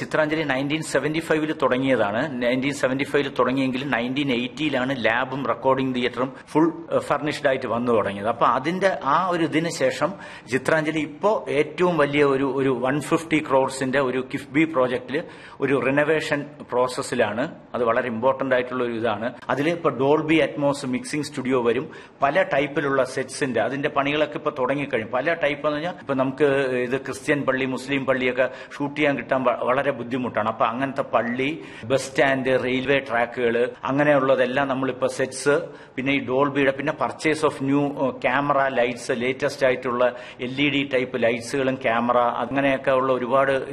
Chitranjali nineteen seventy ഫൈവിൽ തുടങ്ങിയതാണ് nineteen seventy ഫൈവിൽ തുടങ്ങിയെങ്കിലും നയൻറ്റീൻ എയ്റ്റിയിലാണ് ലാബും റെക്കോർഡിംഗ് തിയേറ്ററും ഫുൾ ഫർണിഷ്ഡ് ആയിട്ട് വന്നു തുടങ്ങിയത് അപ്പൊ അതിന്റെ ആ ഒരു ഇതിന് ശേഷം ചിത്രാഞ്ജലി ഇപ്പോ ഏറ്റവും വലിയ ഒരു ഒരു വൺ ഫിഫ്റ്റി ക്രോഡ്സിന്റെ ഒരു കിഫ്ബി പ്രോജക്റ്റിൽ ഒരു റിനോവേഷൻ പ്രോസസ്സിലാണ് അത് വളരെ ഇമ്പോർട്ടന്റ് ആയിട്ടുള്ള ഒരു ഇതാണ് അതിൽ ഇപ്പൊ ഡോൾബി അറ്റ്മോസ് മിക്സിംഗ് സ്റ്റുഡിയോ വരും പല ടൈപ്പിലുള്ള സെറ്റ്സിന്റെ അതിന്റെ പണികളൊക്കെ ഇപ്പൊ തുടങ്ങിക്കഴിഞ്ഞു പല ടൈപ്പ് എന്ന് പറഞ്ഞാൽ ഇപ്പൊ നമുക്ക് ഇത് ക്രിസ്ത്യൻ പള്ളി മുസ്ലിം പള്ളിയൊക്കെ ഷൂട്ട് ചെയ്യാൻ കിട്ടാൻ വ- വളരെ ബുദ്ധിമുട്ടാണ് അപ്പൊ അങ്ങനത്തെ പള്ളി ബസ് സ്റ്റാൻഡ് റെയിൽവേ ട്രാക്കുകൾ അങ്ങനെയുള്ളതെല്ലാം നമ്മളിപ്പോ സെറ്റ്സ് പിന്നെ ഈ ഡോൾബിയുടെ പിന്നെ purchase of new camera lights latest ആയിട്ടുള്ള എൽ ഇ ഡി ടൈപ്പ് ലൈറ്റ്സുകളും ക്യാമറ അങ്ങനെയൊക്കെ ഉള്ള ഒരുപാട്